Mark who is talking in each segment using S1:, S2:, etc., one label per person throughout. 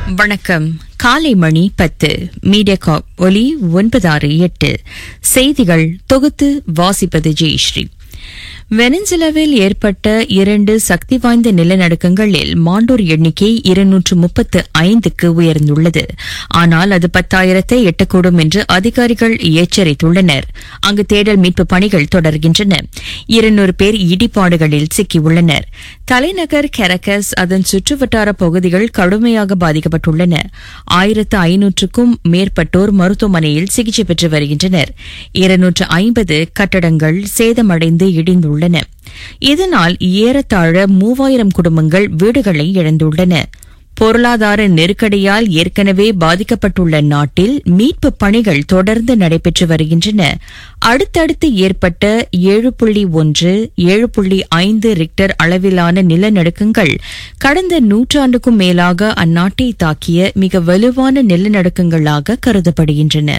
S1: வணக்கம் காலை மணி பத்து மீடியாகாப் ஒலி ஒன்பதாறு எட்டு செய்திகள் தொகுத்து வாசிப்பது ஜெயஸ்ரீ வெனின்சுலாவில் ஏற்பட்ட இரண்டு சக்தி வாய்ந்த நிலநடுக்கங்களில் மாண்டோர் எண்ணிக்கை இருநூற்று முப்பத்து ஐந்துக்கு உயர்ந்துள்ளது ஆனால் அது பத்தாயிரத்தை எட்டக்கூடும் என்று அதிகாரிகள் எச்சரித்துள்ளனர் அங்கு தேடல் மீட்பு பணிகள் தொடர்கின்றன இருநூறு பேர் இடிபாடுகளில் சிக்கியுள்ளனர் தலைநகர் கெரக்கஸ் அதன் சுற்றுவட்டார பகுதிகள் கடுமையாக பாதிக்கப்பட்டுள்ளன ஆயிரத்து ஐநூற்றுக்கும் மேற்பட்டோர் மருத்துவமனையில் சிகிச்சை பெற்று வருகின்றனர் இருநூற்று ஐம்பது கட்டடங்கள் சேதமடைந்து இடிந்துள்ளன இதனால் ஏறத்தாழ மூவாயிரம் குடும்பங்கள் வீடுகளை இழந்துள்ளன பொருளாதார நெருக்கடியால் ஏற்கனவே பாதிக்கப்பட்டுள்ள நாட்டில் மீட்பு பணிகள் தொடர்ந்து நடைபெற்று வருகின்றன அடுத்தடுத்து ஏற்பட்ட ஏழு புள்ளி ஒன்று ஏழு புள்ளி ஐந்து ரிக்டர் அளவிலான நிலநடுக்கங்கள் கடந்த நூற்றாண்டுக்கும் மேலாக அந்நாட்டை தாக்கிய மிக வலுவான நிலநடுக்கங்களாக கருதப்படுகின்றன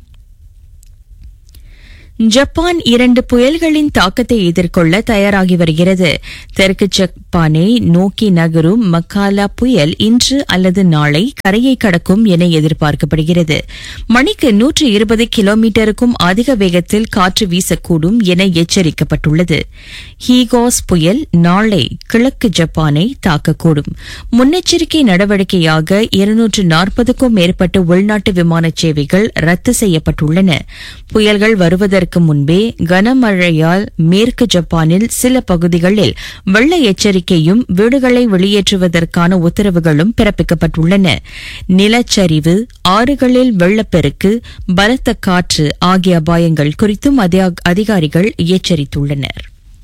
S1: ஜப்பான் இரண்டு புயல்களின் தாக்கத்தை எதிர்கொள்ள தயாராகி வருகிறது தெற்கு ஜப்பானை நோக்கி நகரும் மக்காலா புயல் இன்று அல்லது நாளை கரையை கடக்கும் என எதிர்பார்க்கப்படுகிறது மணிக்கு நூற்று இருபது கிலோமீட்டருக்கும் அதிக வேகத்தில் காற்று வீசக்கூடும் என எச்சரிக்கப்பட்டுள்ளது ஹீகாஸ் புயல் நாளை கிழக்கு ஜப்பானை தாக்கக்கூடும் முன்னெச்சரிக்கை நடவடிக்கையாக இருநூற்று நாற்பதுக்கும் மேற்பட்ட உள்நாட்டு விமான சேவைகள் ரத்து செய்யப்பட்டுள்ளன புயல்கள் வருவதற்கு முன்பே கனமழையால் மேற்கு ஜப்பானில் சில பகுதிகளில் வெள்ள எச்சரிக்கையும் வீடுகளை வெளியேற்றுவதற்கான உத்தரவுகளும் பிறப்பிக்கப்பட்டுள்ளன நிலச்சரிவு ஆறுகளில் வெள்ளப்பெருக்கு பலத்த காற்று ஆகிய அபாயங்கள் குறித்தும் அதிகாரிகள் எச்சரித்துள்ளனா்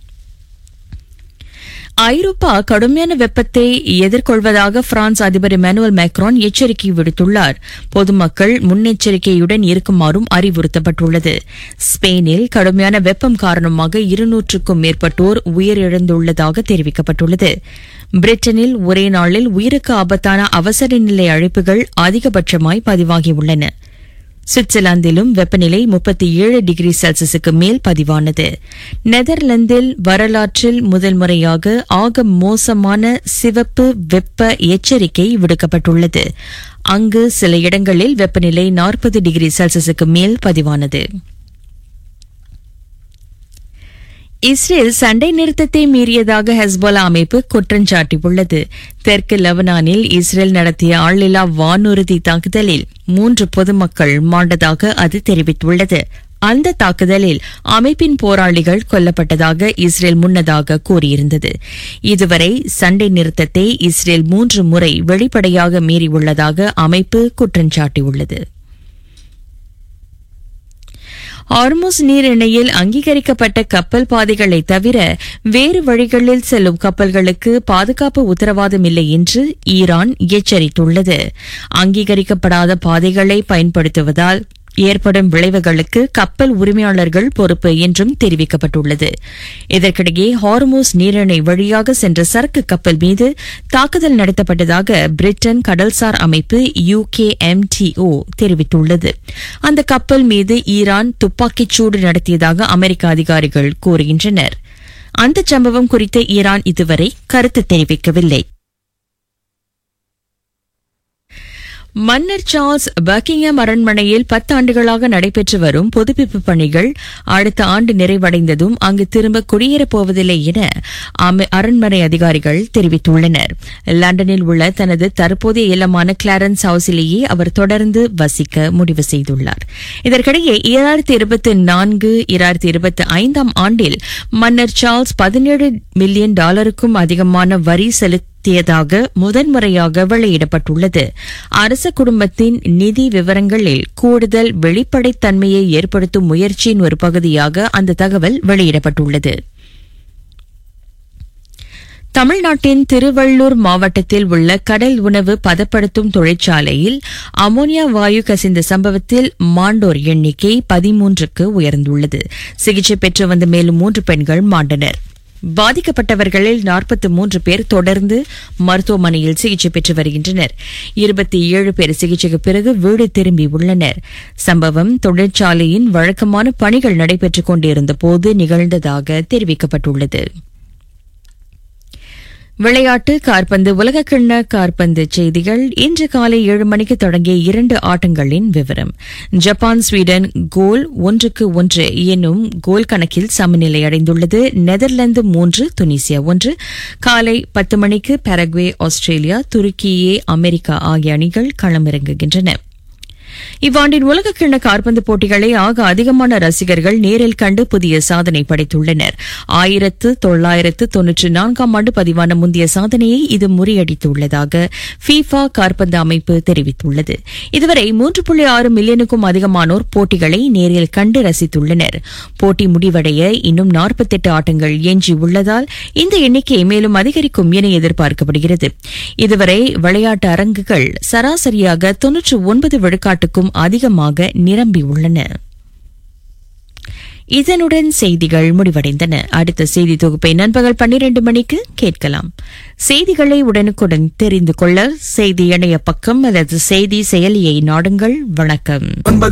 S1: ஐரோப்பா கடுமையான வெப்பத்தை எதிர்கொள்வதாக பிரான்ஸ் அதிபர் இமானுவல் மேக்ரான் எச்சரிக்கை விடுத்துள்ளார் பொதுமக்கள் முன்னெச்சரிக்கையுடன் இருக்குமாறும் அறிவுறுத்தப்பட்டுள்ளது ஸ்பெயினில் கடுமையான வெப்பம் காரணமாக இருநூற்றுக்கும் மேற்பட்டோர் உயிரிழந்துள்ளதாக தெரிவிக்கப்பட்டுள்ளது பிரிட்டனில் ஒரே நாளில் உயிருக்கு ஆபத்தான அவசர நிலை அழைப்புகள் அதிகபட்சமாய் பதிவாகியுள்ளன சுவிட்சர்லாந்திலும் வெப்பநிலை முப்பத்தி ஏழு டிகிரி செல்சியஸுக்கு மேல் பதிவானது நெதர்லாந்தில் வரலாற்றில் முதல் முறையாக ஆக மோசமான சிவப்பு வெப்ப எச்சரிக்கை விடுக்கப்பட்டுள்ளது அங்கு சில இடங்களில் வெப்பநிலை நாற்பது டிகிரி செல்சியஸுக்கு மேல் பதிவானது இஸ்ரேல் சண்டை நிறுத்தத்தை மீறியதாக ஹெஸ்போலா அமைப்பு குற்றஞ்சாட்டியுள்ளது தெற்கு லெபனானில் இஸ்ரேல் நடத்திய ஆளில்லா வானூர்தி தாக்குதலில் மூன்று பொதுமக்கள் மாண்டதாக அது தெரிவித்துள்ளது அந்த தாக்குதலில் அமைப்பின் போராளிகள் கொல்லப்பட்டதாக இஸ்ரேல் முன்னதாக கூறியிருந்தது இதுவரை சண்டை நிறுத்தத்தை இஸ்ரேல் மூன்று முறை வெளிப்படையாக மீறியுள்ளதாக அமைப்பு குற்றஞ்சாட்டியுள்ளது ஹார்மோஸ் நீரிணையில் அங்கீகரிக்கப்பட்ட கப்பல் பாதைகளை தவிர வேறு வழிகளில் செல்லும் கப்பல்களுக்கு பாதுகாப்பு உத்தரவாதம் இல்லை என்று ஈரான் எச்சரித்துள்ளது அங்கீகரிக்கப்படாத பாதைகளை பயன்படுத்துவதால் ஏற்படும் விளைவுகளுக்கு கப்பல் உரிமையாளர்கள் பொறுப்பு என்றும் தெரிவிக்கப்பட்டுள்ளது இதற்கிடையே ஹார்மோஸ் நீரிணை வழியாக சென்ற சரக்கு கப்பல் மீது தாக்குதல் நடத்தப்பட்டதாக பிரிட்டன் கடல்சார் அமைப்பு யுகேஎம்டிஓ தெரிவித்துள்ளது அந்த கப்பல் மீது ஈரான் துப்பாக்கிச்சூடு நடத்தியதாக அமெரிக்க அதிகாரிகள் கூறுகின்றனர் அந்த சம்பவம் குறித்து ஈரான் இதுவரை கருத்து தெரிவிக்கவில்லை மன்னர் சார்ல்ஸ் பக்கிங்ஹாம் அரண்மனையில் பத்தாண்டுகளாக நடைபெற்று வரும் புதுப்பிப்பு பணிகள் அடுத்த ஆண்டு நிறைவடைந்ததும் அங்கு திரும்ப குடியேறப் போவதில்லை என அரண்மனை அதிகாரிகள் தெரிவித்துள்ளனர் லண்டனில் உள்ள தனது தற்போதைய இல்லமான கிளாரன்ஸ் ஹவுஸிலேயே அவர் தொடர்ந்து வசிக்க முடிவு செய்துள்ளார் இதற்கிடையே இரண்டாயிரத்தி இருபத்தி நான்கு இரண்டாயிரத்தி இருபத்தி ஐந்தாம் ஆண்டில் மன்னர் சார்ல்ஸ் பதினேழு மில்லியன் டாலருக்கும் அதிகமான வரி செலுத்த நடத்தியதாக முதன்முறையாக வெளியிடப்பட்டுள்ளது அரச குடும்பத்தின் நிதி விவரங்களில் கூடுதல் வெளிப்படைத்தன்மையை ஏற்படுத்தும் முயற்சியின் ஒரு பகுதியாக அந்த தகவல் வெளியிடப்பட்டுள்ளது தமிழ்நாட்டின் திருவள்ளூர் மாவட்டத்தில் உள்ள கடல் உணவு பதப்படுத்தும் தொழிற்சாலையில் அமோனியா வாயு கசிந்த சம்பவத்தில் மாண்டோர் எண்ணிக்கை பதிமூன்றுக்கு உயர்ந்துள்ளது சிகிச்சை பெற்று வந்த மேலும் மூன்று பெண்கள் மாண்டனர் பாதிக்கப்பட்டவர்களில் நாற்பத்தி மூன்று பேர் தொடர்ந்து மருத்துவமனையில் சிகிச்சை பெற்று வருகின்றனர் இருபத்தி ஏழு பேர் சிகிச்சைக்கு பிறகு வீடு திரும்பியுள்ளனர் சம்பவம் தொழிற்சாலையின் வழக்கமான பணிகள் நடைபெற்றுக் கொண்டிருந்த போது நிகழ்ந்ததாக தெரிவிக்கப்பட்டுள்ளது விளையாட்டு கார்பந்து உலகக்கிண்ண கார்பந்து செய்திகள் இன்று காலை ஏழு மணிக்கு தொடங்கிய இரண்டு ஆட்டங்களின் விவரம் ஜப்பான் ஸ்வீடன் கோல் ஒன்றுக்கு ஒன்று என்னும் கோல் கணக்கில் சமநிலை அடைந்துள்ளது நெதர்லாந்து மூன்று துனிசியா ஒன்று காலை பத்து மணிக்கு பரக்வே ஆஸ்திரேலியா துருக்கியே அமெரிக்கா ஆகிய அணிகள் களமிறங்குகின்றன இவ்வாண்டின் உலகக்கிண்ண கார்பந்து போட்டிகளை ஆக அதிகமான ரசிகர்கள் நேரில் கண்டு புதிய சாதனை படைத்துள்ளனர் ஆயிரத்து தொள்ளாயிரத்து தொன்னூற்று நான்காம் ஆண்டு பதிவான முந்தைய சாதனையை இது முறியடித்துள்ளதாக ஃபீஃபா கார்பந்து அமைப்பு தெரிவித்துள்ளது இதுவரை மூன்று புள்ளி ஆறு மில்லியனுக்கும் அதிகமானோர் போட்டிகளை நேரில் கண்டு ரசித்துள்ளனர் போட்டி முடிவடைய இன்னும் நாற்பத்தெட்டு ஆட்டங்கள் எஞ்சி உள்ளதால் இந்த எண்ணிக்கை மேலும் அதிகரிக்கும் என எதிர்பார்க்கப்படுகிறது இதுவரை விளையாட்டு அரங்குகள் சராசரியாக தொன்னூற்று ஒன்பது விழுக்காட்டுக்கும் அதிகமாக நிரம்பியுள்ளன இதனுடன் செய்திகள் முடிவடைந்தன அடுத்த செய்தி தொகுப்பை நண்பகல் பன்னிரண்டு மணிக்கு கேட்கலாம் செய்திகளை உடனுக்குடன் தெரிந்து கொள்ள செய்தி இணைய பக்கம் அல்லது செய்தி செயலியை நாடுங்கள் வணக்கம்
S2: ஒன்பது